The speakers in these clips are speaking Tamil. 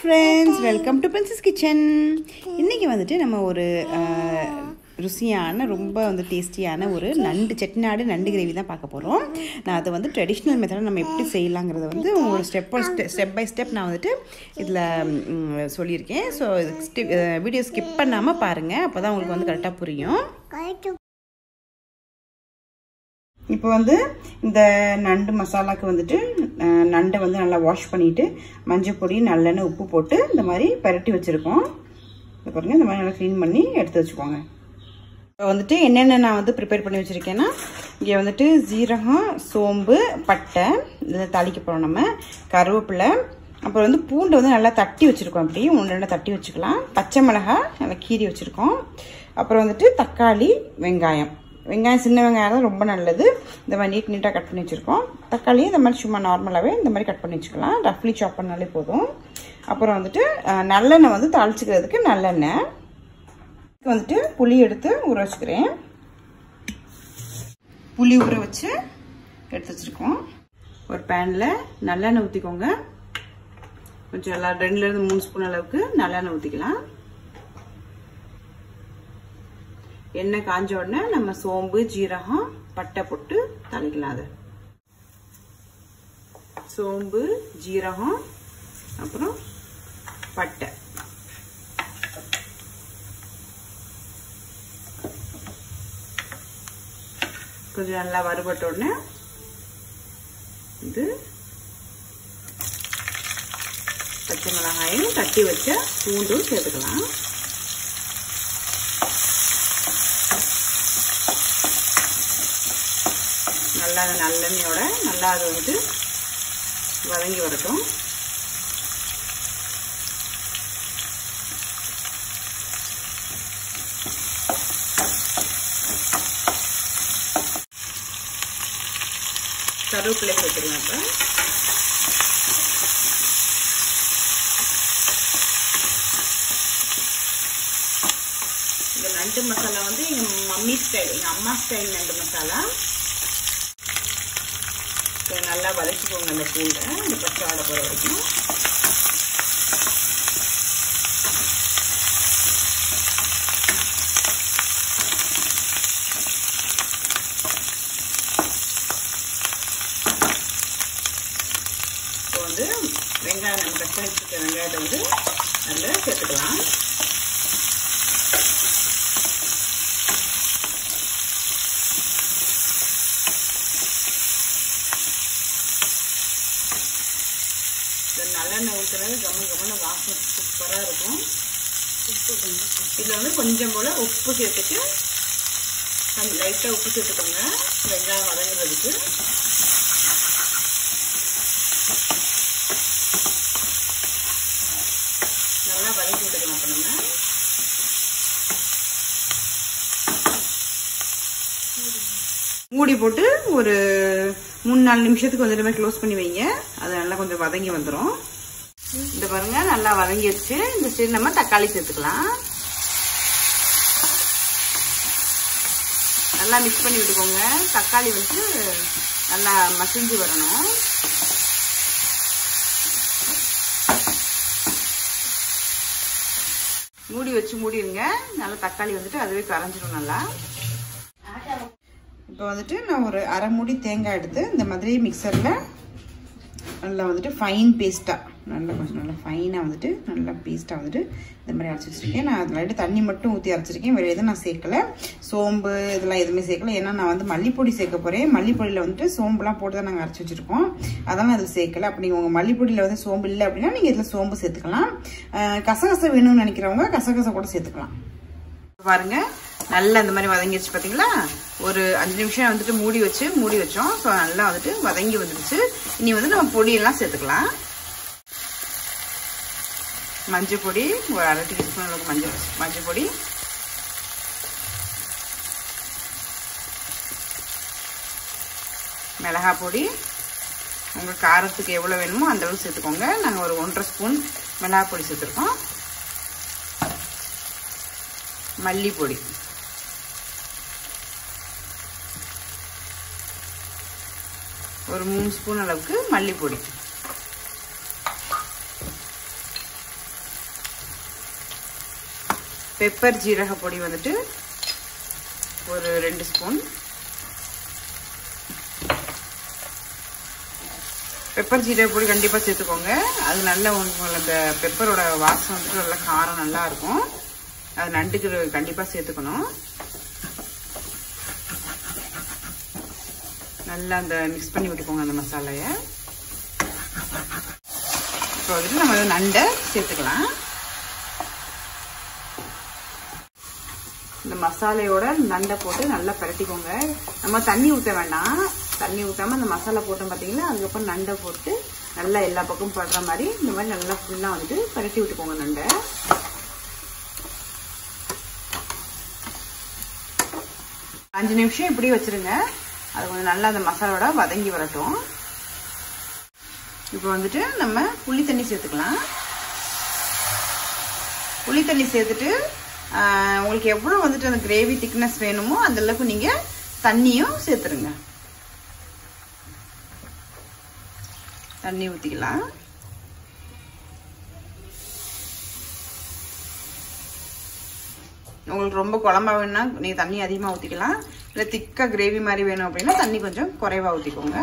friends welcome to princess kitchen இன்றைக்கி வந்துட்டு நம்ம ஒரு அஹ், ருசியான ரொம்ப வந்து டேஸ்டியான ஒரு நண்டு செட்டிநாடு நண்டு கிரேவி தான் பார்க்க போகிறோம் நான் அதை வந்து ட்ரெடிஷ்னல் மெத்தடில் நம்ம எப்படி செய்யலாங்கிறத வந்து ஒரு ஸ்டெப் ஸ்டெப் பை ஸ்டெப் நான் வந்துட்டு இதில் சொல்லியிருக்கேன் ஸோ வீடியோ ஸ்கிப் பண்ணாமல் பாருங்கள் அப்போ தான் உங்களுக்கு வந்து கரெக்டாக புரியும் இப்போ வந்து இந்த நண்டு மசாலாக்கு வந்துட்டு அஹ், நண்டை வந்து நல்லா வாஷ் பண்ணிட்டு மஞ்சள் பொடி நல்லெண்ணெய் உப்பு போட்டு இந்த மாதிரி பரட்டி வச்சுருக்கோம் இது பாருங்க இந்த மாதிரி நல்லா க்ளீன் பண்ணி எடுத்து வச்சுக்கோங்க இப்போ வந்துட்டு என்னென்ன நான் வந்து ப்ரிப்பேர் பண்ணி வச்சுருக்கேன்னா இங்கே வந்துட்டு ஜீரகம் சோம்பு பட்டை இதில் தாளிக்க போகிறோம் நம்ம கருவேப்பிலை அப்புறம் வந்து பூண்டை வந்து நல்லா தட்டி வச்சுருக்கோம் அப்படி ஒன்று ரெண்டு தட்டி வச்சுக்கலாம் பச்சை மிளகாய் நல்லா கீறி வச்சுருக்கோம் அப்புறம் வந்துட்டு தக்காளி வெங்காயம் வெங்காயம் சின்ன வெங்காயம் தான் ரொம்ப நல்லது இந்த மாதிரி நீட் நீட்டாக கட் பண்ணி வச்சுருக்கோம் தக்காளியும் இந்த மாதிரி சும்மா நார்மலாகவே இந்த மாதிரி கட் பண்ணி வச்சுக்கலாம் ரஃப்லி சாப் பண்ணாலே போதும் அப்புறம் வந்துட்டு அஹ், நல்லெண்ணெய் வந்து தாளிச்சிக்கிறதுக்கு நல்லெண்ணெய் இதுக்கு வந்துட்டு புளி எடுத்து ஊற வச்சுக்கிறேன் புளி ஊற வச்சு எடுத்து வச்சுருக்கோம் ஒரு பேனில் நல்லெண்ணெய் ஊற்றிக்கோங்க கொஞ்சம் நல்லா ரெண்டுலேருந்து மூணு ஸ்பூன் அளவுக்கு நல்லெண்ணெய் ஊற்றிக்கலாம் எண்ணெய் காஞ்ச உடனே நம்ம சோம்பு ஜீரகம் பட்டை போட்டு தாளிக்கலாம் அது சோம்பு ஜீரகம் அப்புறம் பட்டை கொஞ்சம் நல்லா வறுபட்ட உடனே இது பச்சை மிளகாயும் தட்டி வச்ச பூண்டும் சேர்த்துக்கலாம் நல்லா அது நல்லெண்ணெயோட நல்லா அது வந்துட்டு வதங்கி வரட்டும் கருவேப்பிலை சேர்த்துக்கலாம் இப்போ இந்த நண்டு மசாலா வந்து எங்கள் மம்மி ஸ்டைல் எங்கள் அம்மா ஸ்டைல் நண்டு மசாலா இதை நல்லா வதக்கிக்கோங்க அந்த பூண்டை இந்த பச்சை ஆட போகிற வரைக்கும் இப்போ வந்து வெங்காயம் நம்ம கட் பண்ணி வச்சுருக்க வெங்காயத்தை வந்து அதில் சேர்த்துக்கலாம் இந்த நல்லெண்ணெய் ஊற்றுறது கம்ம கம்மன வாசம் சூப்பராக இருக்கும் இதில் வந்து கொஞ்சம் போல் உப்பு சேர்த்துட்டு கொஞ்சம் லைட்டாக உப்பு சேர்த்துக்கோங்க வெங்காயம் வதங்குறதுக்கு நல்லா வதக்கி விட்டுக்கலாம் அப்போ நம்ம மூடி போட்டு ஒரு மூணு நாலு நிமிஷத்துக்கு வந்து மாதிரி க்ளோஸ் பண்ணி வைங்க அது நல்லா கொஞ்சம் வதங்கி வந்துடும் இந்த பாருங்க நல்லா வதங்கி வச்சு இந்த சைடு நம்ம தக்காளி சேர்த்துக்கலாம் நல்லா மிக்ஸ் பண்ணி விட்டுக்கோங்க தக்காளி வந்து நல்லா மசிஞ்சு வரணும் மூடி வச்சு மூடிடுங்க நல்லா தக்காளி வந்துட்டு அதுவே கரைஞ்சிடும் நல்லா இப்போ வந்துட்டு நான் ஒரு அரை மூடி தேங்காய் எடுத்து இந்த மாதிரி மிக்சரில் நல்லா வந்துட்டு ஃபைன் பேஸ்ட்டாக நல்லா கொஞ்சம் நல்லா ஃபைனாக வந்துட்டு நல்லா பேஸ்ட்டாக வந்துட்டு இந்த மாதிரி அரைச்சி வச்சுருக்கேன் நான் அதில் லைட்டு தண்ணி மட்டும் ஊற்றி அரைச்சிருக்கேன் வேறு எதுவும் நான் சேர்க்கல சோம்பு இதெல்லாம் எதுவுமே சேர்க்கல ஏன்னா நான் வந்து மல்லிப்பொடி சேர்க்க போகிறேன் மல்லிப்பொடியில் வந்துட்டு சோம்புலாம் போட்டு தான் நாங்கள் அரைச்சி வச்சுருக்கோம் அதெல்லாம் அதில் சேர்க்கல அப்படி உங்கள் மல்லிப்பொடியில் வந்து சோம்பு இல்லை அப்படின்னா நீங்கள் இதில் சோம்பு சேர்த்துக்கலாம் அஹ் கசகசை வேணும்னு நினைக்கிறவங்க கசகசை கூட சேர்த்துக்கலாம் பாருங்க நல்லா இந்த மாதிரி வதங்கிடுச்சு பார்த்தீங்களா ஒரு அஞ்சு நிமிஷம் வந்துட்டு மூடி வச்சு மூடி வச்சோம் ஸோ நல்லா வந்துட்டு வதங்கி வந்துடுச்சு இனி வந்து நம்ம பொடியெல்லாம் சேர்த்துக்கலாம் மஞ்சள் பொடி ஒரு அரை டீஸ்பூன் அளவுக்கு மஞ்சள் மஞ்சள் பொடி மிளகா பொடி உங்கள் காரத்துக்கு எவ்வளோ வேணுமோ அந்த அளவுக்கு சேர்த்துக்கோங்க நாங்கள் ஒரு ஒன்றரை ஸ்பூன் மிளகா பொடி சேர்த்துருக்கோம் மல்லிப்பொடி ஒரு மூணு ஸ்பூன் அளவுக்கு மல்லிப்பொடி பெப்பர் ஜீரக பொடி வந்துட்டு ஒரு ரெண்டு ஸ்பூன் பெப்பர் ஜீரக பொடி கண்டிப்பாக சேர்த்துக்கோங்க அது நல்ல உங்களோட அந்த பெப்பரோட வாசம் வந்துட்டு நல்ல காரம் நல்லா இருக்கும் அது நண்டுக்கு கண்டிப்பாக சேர்த்துக்கணும் நல்லா அந்த மிக்ஸ் பண்ணி விட்டுக்கோங்க அந்த மசாலையை இப்போ வந்துட்டு நம்ம நண்டை சேர்த்துக்கலாம் இந்த மசாலையோட நண்டை போட்டு நல்லா பரட்டிக்கோங்க நம்ம தண்ணி ஊற்ற வேண்டாம் தண்ணி ஊற்றாம இந்த மசாலா போட்டோம் பார்த்தீங்களா அதுக்கப்புறம் நண்டை போட்டு நல்லா எல்லா பக்கமும் படுற மாதிரி இந்த மாதிரி நல்லா ஃபுல்லாக வந்துட்டு பரட்டி விட்டுக்கோங்க நண்டை அஞ்சு நிமிஷம் இப்படி வச்சிருங்க அது கொஞ்சம் நல்லா அந்த மசாலோட வதங்கி வரட்டும் இப்போ வந்துட்டு நம்ம புளி தண்ணி சேர்த்துக்கலாம் புளி தண்ணி சேர்த்துட்டு உங்களுக்கு எவ்வளோ வந்துட்டு அந்த கிரேவி திக்னஸ் வேணுமோ அந்த அளவுக்கு நீங்கள் தண்ணியும் சேர்த்துருங்க தண்ணி ஊற்றிக்கலாம் உங்களுக்கு ரொம்ப குழம்பா வேணும்னா நீங்கள் தண்ணி அதிகமாக ஊற்றிக்கலாம் இல்லை திக்காக கிரேவி மாதிரி வேணும் அப்படின்னா தண்ணி கொஞ்சம் குறைவாக ஊற்றிக்கோங்க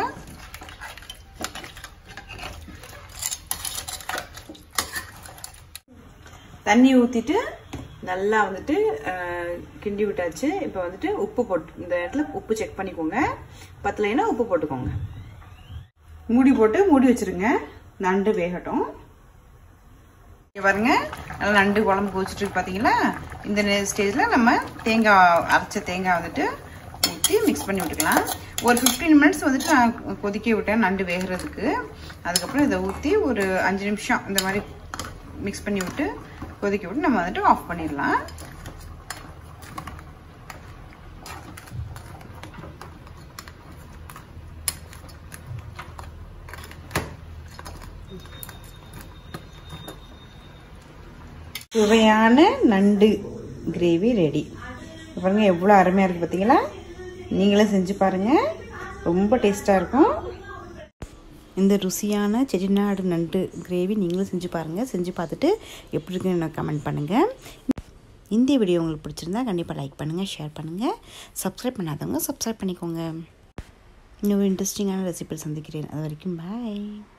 தண்ணி ஊற்றிட்டு நல்லா வந்துட்டு கிண்டி விட்டாச்சு இப்போ வந்துட்டு உப்பு போட்டு இந்த இடத்துல உப்பு செக் பண்ணிக்கோங்க பத்தலைன்னா உப்பு போட்டுக்கோங்க மூடி போட்டு மூடி வச்சிருங்க நண்டு வேகட்டும் பாருங்க நல்லா நண்டு குழம்பு கொதிச்சுட்டு பார்த்தீங்களா இந்த ஸ்டேஜில் நம்ம தேங்காய் அரைச்ச தேங்காய் வந்துட்டு ஊற்றி மிக்ஸ் பண்ணி விட்டுக்கலாம் ஒரு ஃபிஃப்டீன் மினிட்ஸ் வந்துட்டு நான் கொதிக்க விட்டேன் நண்டு வேகிறதுக்கு அதுக்கப்புறம் இதை ஊற்றி ஒரு அஞ்சு நிமிஷம் இந்த மாதிரி மிக்ஸ் பண்ணி விட்டு கொதிக்க விட்டு நம்ம வந்துட்டு ஆஃப் பண்ணிடலாம் சுவையான நண்டு கிரேவி ரெடி பாருங்க எவ்வளோ அருமையாக இருக்குது பார்த்தீங்களா நீங்களும் செஞ்சு பாருங்கள் ரொம்ப டேஸ்ட்டாக இருக்கும் இந்த ருசியான செட்டிநாடு நண்டு கிரேவி நீங்களும் செஞ்சு பாருங்கள் செஞ்சு பார்த்துட்டு எப்படி இருக்குன்னு எனக்கு கமெண்ட் பண்ணுங்கள் இந்த வீடியோ உங்களுக்கு பிடிச்சிருந்தா கண்டிப்பாக லைக் பண்ணுங்கள் ஷேர் பண்ணுங்கள் சப்ஸ்கிரைப் பண்ணாதவங்க சப்ஸ்கிரைப் பண்ணிக்கோங்க இன்னும் இன்ட்ரெஸ்டிங்கான ரெசிபி சந்திக்கிறேன் அது வரைக்கும் பாய்